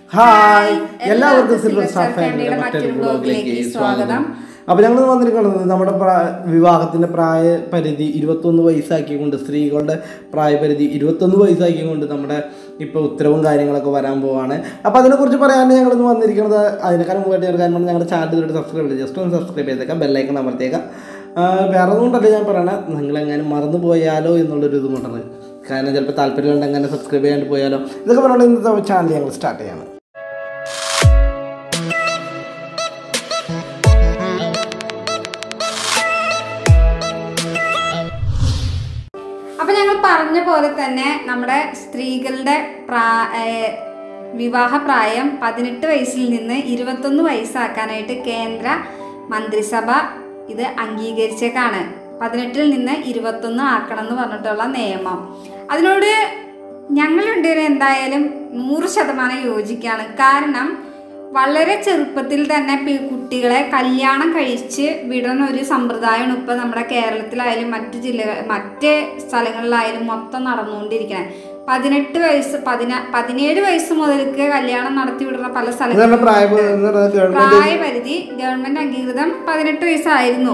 Hi എല്ലാവർക്കും silver star ഫാമിലിയുടെ മറ്റൊരു ബ്ലോഗിലേക്ക് സ്വാഗതം അപ്പോൾ ഞങ്ങൾ വന്നിരിക്കുന്നത് നമ്മുടെ പ്രാ- വിവാഹത്തിന്റെ പ്രായപരിധി ഇരുപത്തൊന്ന് വയസ്സാക്കിക്കൊണ്ട് സ്ത്രീകളുടെ പ്രായപരിധി ഇരുപത്തൊന്ന് വയസ്സാക്കിക്കൊണ്ട് നമ്മുടെ ഇപ്പോൾ ഉത്തരവും കാര്യങ്ങളൊക്കെ വരാൻ പോവാണ് അപ്പോൾ അതിനെക്കുറിച്ച് പറയാനാണ് ഞങ്ങളിന്ന് വന്നിരിക്കുന്നത് അതിനേക്കാളും മുമ്പായിട്ട് ഞാൻ ഒരു കാര്യം പറഞ്ഞാൽ ഞങ്ങളുടെ ചാനൽ ഇതുവരെ സബ്സ്ക്രൈബ് ചെയ്ത് ജസ്റ്റ് ഒന്ന് സബ്സ്ക്രൈബ് ചെയ്തേക്കാം ബെല്ലൈക്കൺ അമർത്തേക്കാം ആ, വേറെ ഒന്നുകൊണ്ടല്ല ഞാൻ പറയണത് നിങ്ങളെങ്ങനെ മറന്നു പോയാലോ എന്നുള്ളൊരു ഇതും കൊണ്ടാണ് കാരണം ചിലപ്പോൾ താല്പര്യമുണ്ട് അങ്ങനെ സബ്സ്ക്രൈബ് ചെയ്യാണ്ട് പോയാലോ ഇതൊക്കെ പറഞ്ഞുകൊണ്ട് ഇന്നത്തെ ചാനൽ ഞങ്ങൾ സ്റ്റാർട്ട് ചെയ്യാണ് അപ്പൊ ഞങ്ങൾ പറഞ്ഞ പോലെ തന്നെ നമ്മുടെ സ്ത്രീകളുടെ പ്രാ ഏഹ് വിവാഹ പ്രായം പതിനെട്ട് വയസ്സിൽ നിന്ന് ഇരുപത്തൊന്ന് വയസ്സാക്കാനായിട്ട് കേന്ദ്ര മന്ത്രിസഭ ഇത് അംഗീകരിച്ചേക്കാണ് പതിനെട്ടിൽ നിന്ന് ഇരുപത്തൊന്ന് ആക്കണം എന്ന് പറഞ്ഞിട്ടുള്ള നിയമം അതിനോട് ഞങ്ങൾ രണ്ടുപേരും എന്തായാലും നൂറ് ശതമാനം യോജിക്കാണ് കാരണം വളരെ ചെറുപ്പത്തിൽ തന്നെ പി- കുട്ടികളെ കല്യാണം കഴിച്ച് വിടുന്ന ഒരു സമ്പ്രദായമാണ് ഇപ്പോൾ നമ്മുടെ കേരളത്തിലായാലും മറ്റ് ജില്ലകൾ മറ്റ് സ്ഥലങ്ങളിലായാലും മൊത്തം നടന്നുകൊണ്ടിരിക്കുന്നത് പതിനെട്ട് വയസ്സ് പതിന പതിനേഴ് വയസ്സ് മുതൽക്ക് കല്യാണം നടത്തി വിടുന്ന പല ഇതാണ് സ്ഥലങ്ങളിലും പ്രായപരിധി എന്ന് പറയുന്നത് ഗവൺമെന്റ് പ്രായപരിധി ഗവൺമെന്റ് അംഗീകൃതം പതിനെട്ട് വയസ്സായിരുന്നു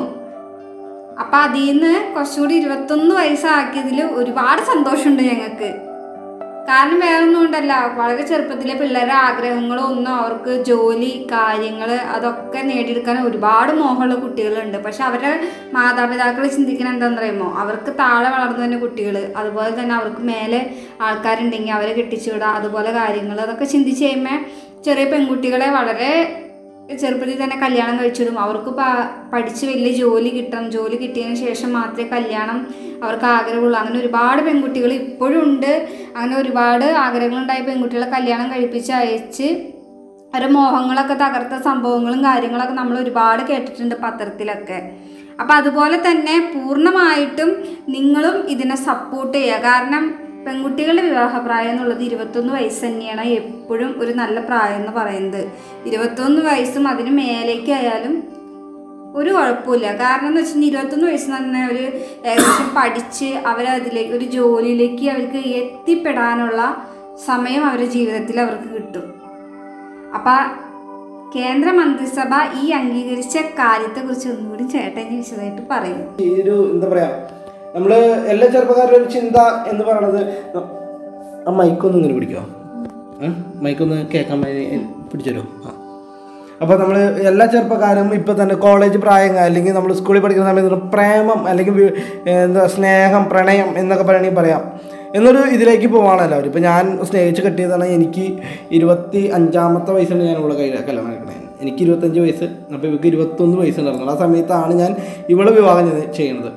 അപ്പൊ അതിൽ നിന്ന് കുറച്ചുകൂടി ഇരുപത്തൊന്ന് വയസ്സാക്കിയതിൽ ഒരുപാട് സന്തോഷമുണ്ട് ഞങ്ങൾക്ക് കാരണം വേറൊന്നും ഉണ്ടല്ല വളരെ ചെറുപ്പത്തിലെ പിള്ളേരുടെ ആഗ്രഹങ്ങളോ ഒന്നും അവർക്ക് ജോലി കാര്യങ്ങൾ അതൊക്കെ നേടിയെടുക്കാൻ ഒരുപാട് മോഹമുള്ള കുട്ടികളുണ്ട് പക്ഷെ അവരുടെ മാതാപിതാക്കൾ ചിന്തിക്കണം എന്താണെന്ന് പറയുമോ അവർക്ക് താഴെ വളർന്നു തന്നെ കുട്ടികൾ അതുപോലെ തന്നെ അവർക്ക് മേലെ ആൾക്കാരുണ്ടെങ്കിൽ അവരെ കെട്ടിച്ചു വിടുക അതുപോലെ കാര്യങ്ങൾ അതൊക്കെ ചിന്തിച്ച് കഴിയുമ്പോൾ ചെറിയ പെൺകുട്ടികളെ വളരെ ചെറുപ്പത്തിൽ തന്നെ കല്യാണം കഴിച്ചിടും അവർക്ക് പ- പഠിച്ച് വലിയ ജോലി കിട്ടണം ജോലി കിട്ടിയതിന് ശേഷം മാത്രമേ കല്യാണം അവർക്ക് ആഗ്രഹമുള്ളൂ അങ്ങനെ ഒരുപാട് പെൺകുട്ടികൾ ഇപ്പോഴും ഉണ്ട് അങ്ങനെ ഒരുപാട് ആഗ്രഹങ്ങളുണ്ടായ പെൺകുട്ടികളെ കല്യാണം കഴിപ്പിച്ച് അയച്ച് അവരുടെ മോഹങ്ങളൊക്കെ തകർത്ത സംഭവങ്ങളും കാര്യങ്ങളൊക്കെ നമ്മൾ ഒരുപാട് കേട്ടിട്ടുണ്ട് പത്രത്തിലൊക്കെ അപ്പം അതുപോലെ തന്നെ പൂർണ്ണമായിട്ടും നിങ്ങളും ഇതിനെ സപ്പോർട്ട് ചെയ്യുക കാരണം പെൺകുട്ടികളുടെ വിവാഹപ്രായം എന്നുള്ളത് ഇരുപത്തൊന്ന് വയസ്സ് തന്നെയാണ് എപ്പോഴും ഒരു നല്ല പ്രായം എന്ന് പറയുന്നത് ഇരുപത്തൊന്ന് വയസ്സും അതിന് മേലേക്ക് ആയാലും ഒരു കുഴപ്പമില്ല കാരണം എന്ന് വെച്ചിട്ടുണ്ടെങ്കിൽ ഇരുപത്തൊന്ന് വയസ്സ് തന്നെ ഒരു ഏകദേശം പഠിച്ച് അവരതിലേക്ക് ഒരു ജോലിയിലേക്ക് അവർക്ക് എത്തിപ്പെടാനുള്ള സമയം അവരുടെ ജീവിതത്തിൽ അവർക്ക് കിട്ടും അപ്പം കേന്ദ്ര മന്ത്രിസഭ ഈ അംഗീകരിച്ച കാര്യത്തെക്കുറിച്ച് ഒന്നുകൂടി ചേട്ടൻ വിശദമായിട്ട് പറയും ഈ ഒരു എന്താ പറയാ നമ്മള് എല്ലാ ചെറുപ്പക്കാരുടെ ഒരു ചിന്ത എന്ന് പറയണത് ആ മൈക്കൊന്നും ഇങ്ങനെ പിടിക്കോ മൈക്കൊന്ന് കേൾക്കാൻ പിടിച്ചോ ആ അപ്പോൾ നമ്മൾ എല്ലാ ചെറുപ്പക്കാരും ഇപ്പോൾ തന്നെ കോളേജ് പ്രായം അല്ലെങ്കിൽ നമ്മൾ സ്കൂളിൽ പഠിക്കുന്ന സമയത്ത് പ്രേമം അല്ലെങ്കിൽ വി- എന്താ സ്നേഹം പ്രണയം എന്നൊക്കെ പറയണമെങ്കിൽ പറയാം എന്നൊരു ഇതിലേക്ക് പോവാണ് എല്ലാവരും ഇപ്പോൾ ഞാൻ സ്നേഹിച്ച് കെട്ടിയതാണ് എനിക്ക് ഇരുപത്തി അഞ്ചാമത്തെ വയസ്സിലാണ് ഞാൻ ഇവിടെ കൈ കല്യാണം കഴിക്കണത് എനിക്ക് ഇരുപത്തഞ്ച് വയസ്സ് അപ്പോൾ ഇവർക്ക് ഇരുപത്തൊന്ന് വയസ്സുണ്ടായിരുന്നു ആ സമയത്താണ് ഞാൻ ഇവളെ വിവാഹം ചെയ്ത് ചെയ്യുന്നത്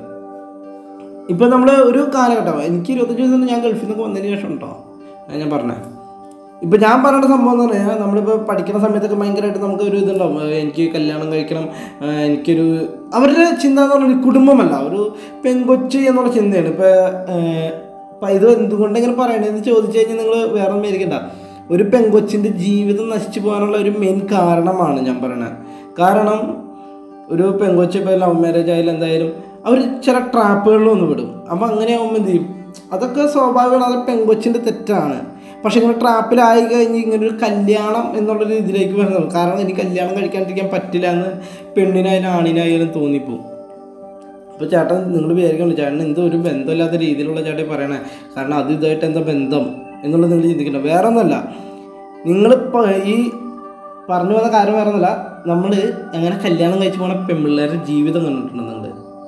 ഇപ്പം നമ്മൾ ഒരു കാലഘട്ടം എനിക്ക് ഇരുപത്തഞ്ച് വയസ്സ് ഞാൻ ഗൾഫിൽ നിന്നൊക്കെ വന്നതിന് ശേഷം ഉണ്ടോ അത് ഞാൻ പറഞ്ഞത് ഇപ്പം ഞാൻ പറയുന്ന സംഭവം എന്ന് പറഞ്ഞാൽ നമ്മളിപ്പോൾ പഠിക്കുന്ന സമയത്തൊക്കെ ഭയങ്കരമായിട്ട് നമുക്ക് ഒരു ഇതുണ്ടാവും ഏഹ് എനിക്ക് കല്യാണം കഴിക്കണം ഏഹ് എനിക്കൊരു അവരുടെ ചിന്ത എന്ന് പറഞ്ഞാൽ ഒരു കുടുംബമല്ല ഒരു പെങ്കൊച്ച് എന്നുള്ള ചിന്തയാണ് ഇപ്പോൾ ഇപ്പം ഇത് എന്തുകൊണ്ട് ഇങ്ങനെ പറയണതെന്ന് ചോദിച്ചു കഴിഞ്ഞാൽ നിങ്ങൾ വേറെ ഒന്നും വിചാരിക്കണ്ട ഒരു പെങ്കൊച്ചിൻ്റെ ജീവിതം നശിച്ചു പോകാനുള്ള ഒരു മെയിൻ കാരണമാണ് ഞാൻ പറയണത് കാരണം ഒരു പെങ്കൊച്ച് ഇപ്പോൾ ലവ് മാരേജ് ആയാലും എന്തായാലും അവർ ചില ട്രാപ്പുകളിൽ ഒന്ന് വിടും അപ്പോൾ അങ്ങനെയാകുമ്പോൾ എന്ത് ചെയ്യും അതൊക്കെ സ്വാഭാവികമാണ് അത് പെങ്കൊച്ചിൻ്റെ തെറ്റാണ് പക്ഷെ ഇങ്ങനെ ട്രാപ്പിലായി കഴിഞ്ഞ് ഇങ്ങനെ ഒരു കല്യാണം എന്നുള്ളൊരു ഇതിലേക്ക് വരുന്നത് കാരണം എനിക്ക് കല്യാണം കഴിക്കാണ്ടിരിക്കാൻ പറ്റില്ല എന്ന് പെണ്ണിനായാലും ആണിനായാലും തോന്നിപ്പോവും അപ്പോൾ ചേട്ടൻ നിങ്ങൾ വിചാരിക്കണം ചേട്ടൻ എന്തോ ഒരു ബന്ധമില്ലാത്ത രീതിയിലുള്ള ചേട്ടൻ പറയണേ കാരണം അത് ഇതായിട്ട് എന്താ ബന്ധം എന്നുള്ളത് നിങ്ങൾ ചിന്തിക്കണം വേറെ ഒന്നുമല്ല നിങ്ങളിപ്പോൾ ഈ പറഞ്ഞു വന്ന കാര്യം വേറെ ഒന്നുമല്ല നമ്മൾ എങ്ങനെ കല്യാണം കഴിച്ച് പോണ പെൺപിള്ളേരുടെ ജീവിതം കണ്ടിട്ടുണ്ട് നിങ്ങൾ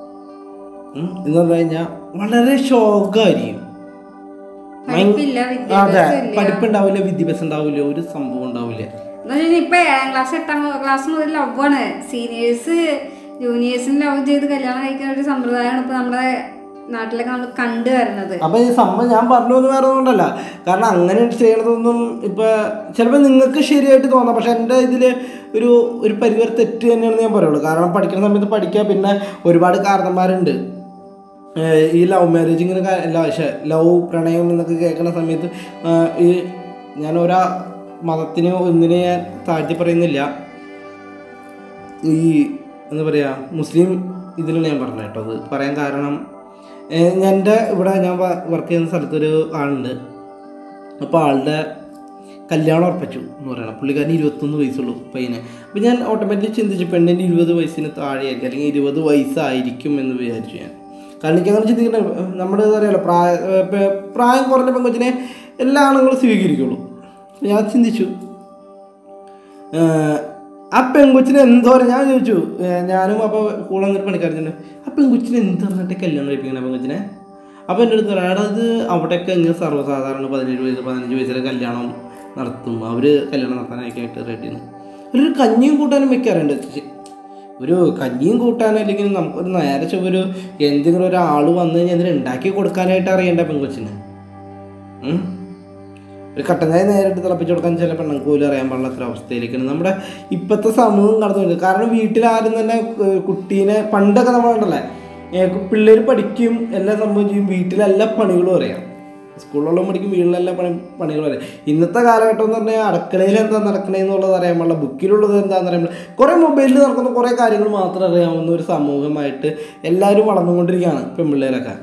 എന്ന് പറഞ്ഞു കഴിഞ്ഞാൽ വളരെ ശോകമായിരിക്കും പഠിപ്പില്ല അതെ വിദ്യാഭ്യാസം ഇല്ല പഠിപ്പുണ്ടാവില്ല വിദ്യാഭ്യാസം ഉണ്ടാവില്ല ഒരു സംഭവം ഉണ്ടാവില്ല എന്ന് വെച്ചാൽ ഇപ്പൊ ഏഴാം ക്ലാസ് എട്ടാം ക്ലാസ് മുതൽ ലവാണ് സീനിയേഴ്സ് ജൂനിയേഴ്സിന് ലവ് ചെയ്ത് കല്യാണം കഴിക്കുന്ന ഒരു സമ്പ്രദായമാണ് ഇപ്പൊ നമ്മുടെ നാട്ടിലൊക്കെ നമ്മൾ കണ്ടുവരുന്നത് അപ്പൊ ഈ സംഭവം ഞാൻ പറഞ്ഞു എന്ന് വേറെ ഒന്നുമല്ല കാരണം അങ്ങനെ ചെയ്യണതൊന്നും ഇപ്പൊ ചിലപ്പോൾ നിങ്ങൾക്ക് ശരിയായിട്ട് തോന്നാം പക്ഷെ എൻ്റെ ഇതിൽ ഒരു ഒരു പരിവരെ തെറ്റ് തന്നെയാണെന്ന് ഞാൻ പറയുള്ളൂ കാരണം പഠിക്കുന്ന സമയത്ത് പഠിക്കുക പിന്നെ ഒരുപാട് കാരണന്മാരുണ്ട് ഏഹ് ഈ ലവ് മാരേജ് ഇങ്ങനെ ക- അല്ല പക്ഷേ ലവ് പ്രണയം എന്നൊക്കെ കേൾക്കുന്ന സമയത്ത് ആഹ് ഈ ഞാൻ ഒരാ മതത്തിന് ഒന്നിനെ ഞാൻ താഴ്ത്തി പറയുന്നില്ല ഈ എന്താ പറയുക മുസ്ലിം ഇതിലാണ് ഞാൻ പറഞ്ഞത് കേട്ടോ അത് പറയാൻ കാരണം ഏഹ് ഞാൻ എൻ്റെ ഇവിടെ ഞാൻ വർക്ക് ചെയ്യുന്ന സ്ഥലത്തൊരു ആളുണ്ട് അപ്പോൾ ആളുടെ കല്യാണം ഉറപ്പിച്ചു എന്ന് പറയണം പുള്ളിക്കാരന് ഇരുപത്തൊന്ന് വയസ്സുള്ളൂ പയ്യനെ അപ്പോൾ ഞാൻ ഓട്ടോമാറ്റിക്കലി ചിന്തിച്ചു പെണ്ണിൻ്റെ ഇരുപത് വയസ്സിന് താഴെയായിരിക്കും അല്ലെങ്കിൽ ഇരുപത് വയസ്സായിരിക്കും എന്ന് വിചാരിച്ചു ഞാൻ കാരണം എനിക്ക് അങ്ങനെ ചിന്തിക്കണ നമ്മുടെ എന്താ പറയുക പ്രായ ഏർ പെ- പ്രായം കുറഞ്ഞ പെങ്കൊച്ചിനെ എല്ലാ ആണുങ്ങളും സ്വീകരിക്കുള്ളൂ അപ്പോൾ ഞാൻ ചിന്തിച്ചു ഏർ ആ പെങ്കൊച്ചിന് എന്തോ ഞാൻ ചോദിച്ചു ഏർ ഞാനും അപ്പോൾ കൂടെ വന്നിട്ട് പണിക്കാരുന്നുണ്ട് ആ പെങ്കൊച്ചിന് എന്ത് പറഞ്ഞിട്ട് കല്യാണം കഴിപ്പിക്കണം ആ പെങ്കൊച്ചിനെ അപ്പോൾ എൻ്റെ അടുത്ത് പറയാം "എടാ, അത് അവിടെയൊക്കെ ഇങ്ങനെ സർവ്വസാധാരണ പതിനേഴ് വയസ്സ് പതിനഞ്ച് വയസ്സിലെ കല്യാണം നടത്തും അവർ കല്യാണം നടത്താനൊക്കെയായിട്ട് റെഡിയാണ് ഒരു കഞ്ഞിയും കൂട്ടാനും വെക്കാറുണ്ട് ചെ- ഒരു കഞ്ഞിയും കൂട്ടാനും അല്ലെങ്കിൽ നമുക്കൊരു നേരെ ചൊവ്വ ഒരു എന്തെങ്കിലും ഒരാൾ വന്നു കഴിഞ്ഞാൽ അതിന് ഉണ്ടാക്കി കൊടുക്കാനായിട്ട് അറിയണ്ട പെങ്കൊച്ചിന് ഉം. ഒരു കട്ടൻ ചായ നേരിട്ട് തിളപ്പിച്ച് കൊടുക്കാൻ ചില പെണ്ണുങ്ങൾക്ക് പോലും അറിയാൻ പാടില്ല അത്ര അവസ്ഥയിലേക്കാണ് നമ്മുടെ ഇപ്പോഴത്തെ സമൂഹം കടന്നു വരുന്നത് കാരണം വീട്ടിൽ ആരും തന്നെ ഏർ കുട്ടീനെ പണ്ടൊക്കെ നമ്മളുണ്ടല്ലേ പിള്ളേർ പഠിക്കും എല്ലാ സംഭവം ചെയ്യും വീട്ടിലെ എല്ലാ പണികളും അറിയാം സ്കൂളിലുള്ള പഠിക്കും വീട്ടിലെല്ലാ പണി പണികളും അറിയാം ഇന്നത്തെ കാലഘട്ടം എന്ന് പറഞ്ഞാൽ അടുക്കളയിൽ എന്താ നടക്കണേന്നുള്ളത് അറിയാൻ പാടില്ല ബുക്കിലുള്ളത് എന്താണെന്ന് അറിയാൻ പാടില്ല കുറേ മൊബൈലിൽ നടക്കുന്ന കുറേ കാര്യങ്ങൾ മാത്രം അറിയാവുന്ന ഒരു സമൂഹമായിട്ട് എല്ലാവരും വളർന്നുകൊണ്ടിരിക്കുകയാണ് പെൺപിള്ളേരൊക്കെ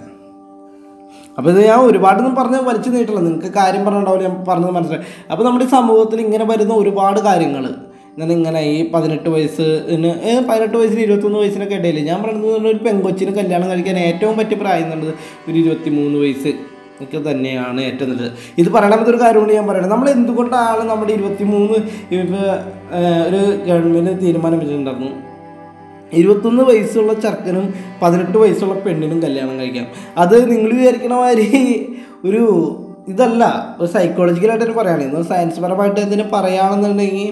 അപ്പോൾ ഇത് ഞാൻ ഒരുപാടൊന്നും പറഞ്ഞ് വലിച്ചു നീട്ടില്ല നിങ്ങൾക്ക് കാര്യം പറഞ്ഞിട്ടുണ്ടാവില്ല ഞാൻ പറഞ്ഞത് മനസ്സിലായി അപ്പോൾ നമ്മുടെ ഈ സമൂഹത്തിൽ ഇങ്ങനെ വരുന്ന ഒരുപാട് കാര്യങ്ങൾ എന്നാൽ ഇങ്ങനെ ഈ പതിനെട്ട് വയസ്സിന് ഏ, പതിനെട്ട് വയസ്സിന് ഇരുപത്തൊന്ന് വയസ്സിനൊക്കെ ഇടയിൽ ഞാൻ പറയുന്നത് ഒരു പെങ്കൊച്ചിന് കല്യാണം കഴിക്കാൻ ഏറ്റവും പറ്റിയ പ്രായം എന്നുള്ളത് ഒരു ഇരുപത്തി മൂന്ന് വയസ്സ് ഒക്കെ തന്നെയാണ് ഏറ്റവും നല്ലത് ഇത് പറയണമെന്നൊരു ഒരു കാര്യമാണ് ഞാൻ പറയുന്നത് നമ്മൾ എന്തുകൊണ്ടാണ് നമ്മുടെ ഇരുപത്തി മൂന്ന് ഇപ്പോൾ ഒരു ഗവൺമെൻറ് തീരുമാനം വെച്ചിട്ടുണ്ടായിരുന്നു ഇരുപത്തൊന്ന് വയസ്സുള്ള ചെറുക്കനും പതിനെട്ട് വയസ്സുള്ള പെണ്ണിനും കല്യാണം കഴിക്കാം അത് നിങ്ങൾ വിചാരിക്കണ മാതിരി ഒരു ഇതല്ല ഒരു സൈക്കോളജിക്കലായിട്ട് തന്നെ പറയുകയാണെങ്കിൽ സയൻസ് പരമായിട്ട് ഇതിന് പറയുകയാണെന്നുണ്ടെങ്കിൽ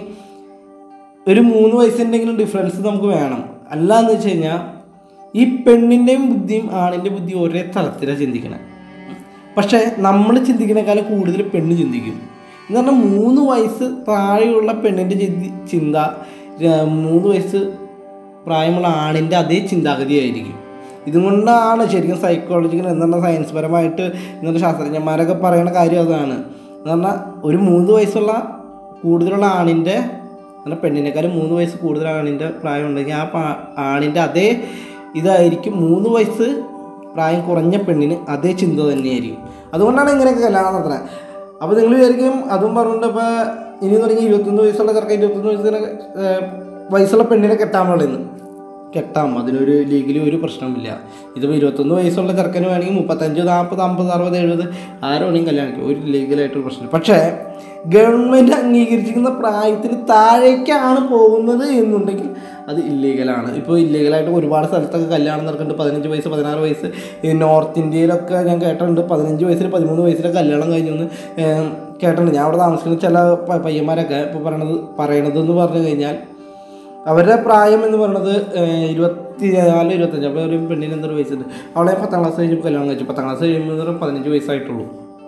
ഒരു മൂന്ന് വയസ്സിൻ്റെങ്കിലും ഡിഫറൻസ് നമുക്ക് വേണം അല്ല എന്ന് വെച്ച് കഴിഞ്ഞാൽ ഈ പെണ്ണിൻ്റെയും ബുദ്ധിയും ആണിൻ്റെ ബുദ്ധിയും ഒരേ തലത്തിലാണ് ചിന്തിക്കണേ പക്ഷേ നമ്മൾ ചിന്തിക്കുന്നേക്കാളും കൂടുതൽ പെണ്ണ് ചിന്തിക്കും എന്ന് പറഞ്ഞാൽ മൂന്ന് വയസ്സ് താഴെയുള്ള പെണ്ണിൻ്റെ ചിന്തി ചിന്ത ര- മൂന്ന് വയസ്സ് പ്രായമുള്ള ആണിൻ്റെ അതേ ചിന്താഗതിയായിരിക്കും ഇതുകൊണ്ടാണ് ശരിക്കും സൈക്കോളജിക്കൽ എന്ന് പറഞ്ഞാൽ സയൻസ് പരമായിട്ട് ഇന്നത്തെ ശാസ്ത്രജ്ഞന്മാരൊക്കെ പറയുന്ന കാര്യം അതാണ് എന്ന് പറഞ്ഞാൽ ഒരു മൂന്ന് വയസ്സുള്ള കൂടുതലുള്ള ആണിൻ്റെ എന്നാൽ പെണ്ണിനേക്കാളും മൂന്ന് വയസ്സ് കൂടുതൽ ആണിൻ്റെ പ്രായം ഉണ്ടെങ്കിൽ ആ പാ- ആണിൻ്റെ അതേ ഇതായിരിക്കും മൂന്ന് വയസ്സ് പ്രായം കുറഞ്ഞ പെണ്ണിന് അതേ ചിന്ത തന്നെയായിരിക്കും അതുകൊണ്ടാണ് ഇങ്ങനെയൊക്കെ കല്യാണം നടത്തുന്നത് അപ്പോൾ നിങ്ങൾ വിചാരിക്കും അതും പറഞ്ഞിട്ട് ഇപ്പോൾ ഇനി തുടങ്ങി ഇരുപത്തൊന്ന് വയസ്സുള്ള ചെറുക്കൻ ഇരുപത്തൊന്ന് വയസ്സിന് ഏർ, വയസ്സുള്ള പെണ്ണിനെ കെട്ടാൻ പാടില്ലെന്ന് കെട്ടാം അതിനൊരു ലീഗലി ഒരു പ്രശ്നമില്ല ഇതിപ്പോൾ ഇരുപത്തൊന്ന് വയസ്സുള്ള ചെറുക്കന് വേണമെങ്കിൽ മുപ്പത്തഞ്ച് നാൽപ്പത് അമ്പത് അറുപത് എഴുപത് ആരോ വേണമെങ്കിൽ കല്യാണം കഴിക്കും ഒരു ലീഗലായിട്ടൊരു പ്രശ്നം പക്ഷേ ഗവൺമെൻറ് അംഗീകരിച്ചിരിക്കുന്ന പ്രായത്തിന് താഴേക്കാണ് പോകുന്നത് എന്നുണ്ടെങ്കിൽ അത് ഇല്ലീഗലാണ് ഇപ്പോൾ ഇല്ലീഗലായിട്ട് ഒരുപാട് സ്ഥലത്തൊക്കെ കല്യാണം നടക്കുന്നുണ്ട് പതിനഞ്ച് വയസ്സ് പതിനാറ് വയസ്സ് ഈ നോർത്ത് ഇന്ത്യയിലൊക്കെ ഞാൻ കേട്ടിട്ടുണ്ട് പതിനഞ്ച് വയസ്സിൽ പതിമൂന്ന് വയസ്സിലെ കല്യാണം കഴിഞ്ഞെന്ന് ഏം, കേട്ടിട്ടുണ്ട് ഞാൻ അവിടെ താമസിക്കുന്ന ചില പ- പയ്യന്മാരൊക്കെ ഇപ്പോൾ പറയണത് പറയണത് എന്ന് പറഞ്ഞു കഴിഞ്ഞാൽ അവരുടെ പ്രായം എന്ന് പറയുന്നത് ഏഹ്, ഇരുപത്തി നാല് ഇരുപത്തഞ്ച് അപ്പോൾ ഒരു പെണ്ണിന് എന്തൊരു വയസ്സുണ്ട് അവളെ പത്താം ക്ലാസ് കഴിഞ്ഞപ്പോൾ കല്യാണം കഴിച്ചു പത്താം ക്ലാസ് കഴിയുമ്പോൾ പതിനഞ്ച് വയസ്സായിട്ടുള്ളൂ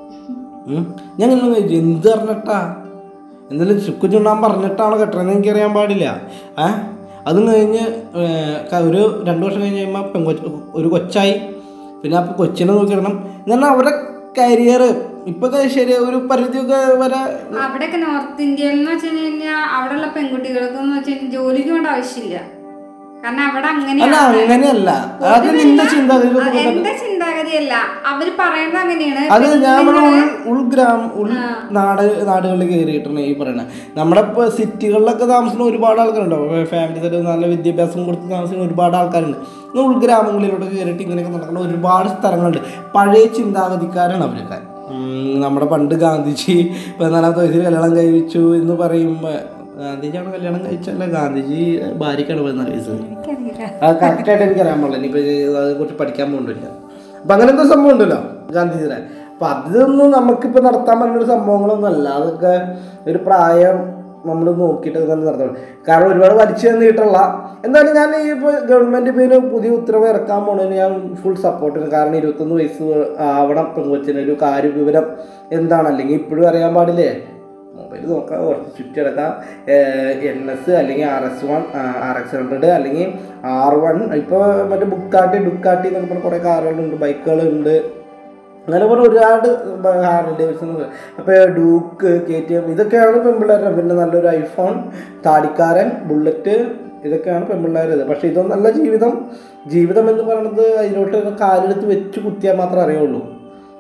ഉം. ഞാൻ കല്യാണം കഴിച്ചു എന്ത് പറഞ്ഞിട്ടാ എന്തെങ്കിലും ചുക്ക് ചുണ്ടാൻ പറഞ്ഞിട്ടാണോ കെട്ടണമെന്ന് എനിക്കറിയാൻ പാടില്ല ഏ അതും കഴിഞ്ഞ് ഏഹ്, ക- ഒരു രണ്ട് വർഷം കഴിഞ്ഞ് കഴിയുമ്പോൾ പെങ്കൊച്ച് ഒരു കൊച്ചായി പിന്നെ അപ്പോൾ കൊച്ചിനെ നോക്കിയിടണം എന്ന് പറഞ്ഞാൽ അവരുടെ കരിയർ ഇപ്പൊക്കെ ശരി ഒരു പരിധിയൊക്കെ വരെ അവിടെയൊക്കെ നോർത്ത് ഇന്ത്യയിൽ എന്ന് വെച്ച് കഴിഞ്ഞാൽ അവിടെയുള്ള പെൺകുട്ടികൾക്ക് എന്ന് വെച്ച് കഴിഞ്ഞാൽ ജോലിക്ക് വേണ്ട ആവശ്യമില്ല കാരണം അവിടെ അല്ല അങ്ങനെയാണ് അങ്ങനെയല്ല അത് നിന്റെ ചിന്താഗതി ആ, എന്റെ ചിന്താഗതിയല്ല അവര് പറയുന്നത് അങ്ങനെയാണ് അത് ഞാൻ നമ്മുടെ ഉൾ ഉൾഗ്രാമ ഉൾ നാട് നാടുകളിൽ കയറിയിട്ടാണ് ഈ പറയുന്നത് നമ്മുടെ ഇപ്പോൾ സിറ്റികളിലൊക്കെ താമസിക്കുന്ന ഒരുപാട് ആൾക്കാരുണ്ടോ ഫാമിലി തന്നെ നല്ല വിദ്യാഭ്യാസം കൊടുത്ത് താമസിക്കുന്ന ഒരുപാട് ആൾക്കാരുണ്ട് ഇന്ന് ഉൾഗ്രാമങ്ങളിലോട്ട് കയറിയിട്ട് ഇങ്ങനെയൊക്കെ നടക്കുന്ന ഒരുപാട് സ്ഥലങ്ങളുണ്ട് പഴയ ചിന്താഗതിക്കാരാണ് അവരൊക്കെ ഉം, നമ്മുടെ പണ്ട് ഗാന്ധിജി പതിനാലാമത്തെ വയസ്സിൽ കല്യാണം കഴിച്ചു എന്ന് പറയുമ്പോൾ ഗാന്ധിജിയാണ് കല്യാണം കഴിച്ചല്ല ഗാന്ധിജി ഭാര്യക്കാണ് പതിനാല് വയസ്സ് എനിക്കറിയില്ല അത് കറക്റ്റായിട്ട് എനിക്കറിയാൻ പാടില്ല ഇനിയിപ്പോൾ അതേക്കുറിച്ച് പഠിക്കാൻ പോകുന്നില്ല അപ്പം അങ്ങനെ എന്തോ സംഭവം ഉണ്ടല്ലോ ഗാന്ധിജിയുടെ അപ്പം അതൊന്നും നമുക്കിപ്പോൾ നടത്താൻ പറ്റുന്ന ഒരു സംഭവങ്ങളൊന്നും അല്ല അതൊക്കെ ഒരു പ്രായം നമ്മൾ നോക്കിയിട്ട് തന്നെ നടത്തണം കാരണം ഒരുപാട് വലിച്ചു നീട്ടുള്ള എന്തായാലും ഞാൻ ഈ ഇപ്പോൾ ഗവൺമെൻറ് ഇപ്പോൾ ഇതിന് പുതിയ ഉത്തരവ് ഇറക്കാൻ പോണതിന് ഞാൻ ഫുൾ സപ്പോർട്ട് ചെയ്യുന്നു കാരണം ഇരുപത്തൊന്ന് വയസ്സ് ആവണം പെൺകൊച്ചിന് ഒരു കാര്യ വിവരം എന്താണ് അല്ലെങ്കിൽ ഇപ്പോഴും അറിയാൻ പാടില്ലേ മൊബൈൽ നോക്കാം കുറച്ച് ചുറ്റിടക്കാം എൻ എസ് അല്ലെങ്കിൽ R S one R X hundred അല്ലെങ്കിൽ ആർ വൺ ഇപ്പോൾ മറ്റേ ബുക്കാട്ടി ഡുക്കാട്ടി എന്നൊക്കെ പറഞ്ഞ കുറേ കാറുകളുണ്ട് ബൈക്കുകളുണ്ട് അങ്ങനെ പറഞ്ഞ ഒരുപാട് ഹാർലി ഡേവിഡ്സൺ അപ്പോൾ ഡൂക്ക് കെ ടി എം ഇതൊക്കെയാണ് പെൺപിള്ളേരുടെ പിന്നെ നല്ലൊരു ഐഫോൺ താടിക്കാരൻ ബുള്ളറ്റ് ഇതൊക്കെയാണ് പെൺപിള്ളേരത് പക്ഷേ ഇതൊന്നല്ല ജീവിതം ജീവിതം എന്ന് പറയുന്നത് അതിലോട്ട് കാലെടുത്ത് വെച്ച് കുത്തിയാൽ മാത്രമേ അറിയുള്ളൂ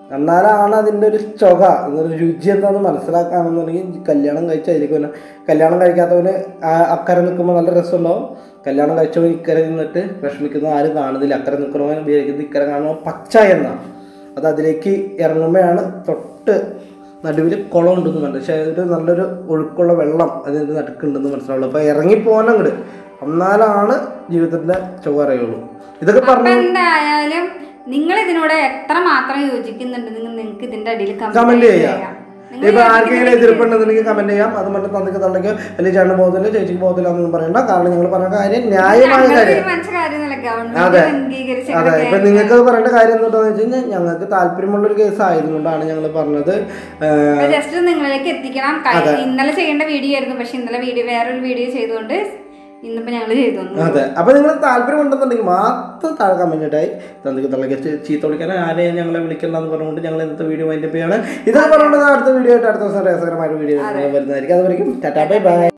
എന്നാലാണ് അതിൻ്റെ ഒരു ചൊക എന്നൊരു രുചി എന്താണെന്ന് മനസ്സിലാക്കാണെന്നുണ്ടെങ്കിൽ കല്യാണം കഴിച്ചായിരിക്കും പിന്നെ കല്യാണം കഴിക്കാത്തവന് ആ- അക്കരെ നിൽക്കുമ്പോൾ നല്ല രസമുണ്ടാവും കല്യാണം കഴിച്ചവൻ ഇക്കരെ നിന്നിട്ട് വിഷമിക്കുന്ന ആരും കാണുന്നില്ല അക്കരെ നിൽക്കണവൻ വിചാരിക്കുന്നത് ഇക്കരെ കാണുമ്പോൾ പച്ച എന്നാണ് അത് അതിലേക്ക് ഇറങ്ങുമ്പോഴാണ് തൊട്ട് നടുവിൽ കുളം ഉണ്ടെന്ന് മനസ്സിലായി പക്ഷേ ഒരു നല്ലൊരു ഒഴുക്കുള്ള വെള്ളം അതിൻ്റെ നടുക്കുണ്ടെന്ന് മനസ്സിലാവുള്ളൂ അപ്പോൾ ഇറങ്ങിപ്പോകാൻ അങ്ങോട്ട് എന്നാലാണ് ജീവിതത്തിൻ്റെ ചൊവ്വ അറിയുള്ളൂ ഇതൊക്കെ അപ്പൊ പറഞ്ഞു എന്തായാലും നിങ്ങൾ ഇതിനോട് എത്ര മാത്രം യോജിക്കുന്നുണ്ട് നിങ്ങൾ നിങ്ങൾക്ക് ഇതിന്റെ അടിയിൽ കമന്റ് ചെയ്യാം ഇപ്പൊ ആർക്കെങ്കിലും എതിർപ്പുണ്ടെന്നുണ്ടെങ്കിൽ കമന്റ് ചെയ്യാം അത് മറ്റേ തന്തയ്ക്ക് തള്ളയ്ക്കോ അല്ലെങ്കിൽ ചേട്ടന് പോകത്തില്ല ചേച്ചിക്ക് പോകത്തില്ല എന്നൊന്നും പറയണ്ട കാരണം ഞങ്ങൾ പറഞ്ഞ കാര്യം ന്യായമായ കാര്യം തീരുമാനിച്ച കാര്യമല്ല അതെ. ഗവൺമെന്റ് അംഗീകരിച്ച അതെ ഇപ്പൊ നിങ്ങൾക്ക് അത് പറയേണ്ട കാര്യം എന്താണെന്ന് വെച്ച് കഴിഞ്ഞാൽ ഞങ്ങൾക്ക് താല്പര്യമുള്ള ഒരു കേസ് ആയതുകൊണ്ടാണ് ഞങ്ങൾ പറഞ്ഞത് ഏഹ്, ജസ്റ്റ് നിങ്ങളിലേക്ക് എത്തിക്കണം കഴി- ഇന്നലെ ചെയ്യേണ്ട വീഡിയോ ആയിരുന്നു പക്ഷെ ഇന്നലെ വീഡിയോ വേറൊരു വീഡിയോ ചെയ്തുകൊണ്ട് ഇന്നിപ്പോ ഞങ്ങൾ ചെയ്തു തന്നു അതെ അപ്പൊ നിങ്ങൾ താല്പര്യമുണ്ടെന്നുണ്ടെങ്കിൽ മാത്രം താഴെ കമന്റ് ഇട്ടായി തന്തയ്ക്ക് തള്ളയ്ക്ക് ചീ- ചീത്ത വിളിക്കാൻ ആരെയും ഞങ്ങളെ വിളിക്കണ്ടെന്ന് പറഞ്ഞുകൊണ്ട് ഞങ്ങൾ ഇന്നത്തെ വീഡിയോ വൈൻഡപ്പ് ചെയ്യാണ് ഇതൊക്കെ പറഞ്ഞുകൊണ്ട് അടുത്ത വീഡിയോ ആയിട്ട് അടുത്ത ദിവസം രസകരമായ വീഡിയോ വരുന്നതായിരിക്കും അതുവരെയും ടാറ്റാ ബൈ ബൈ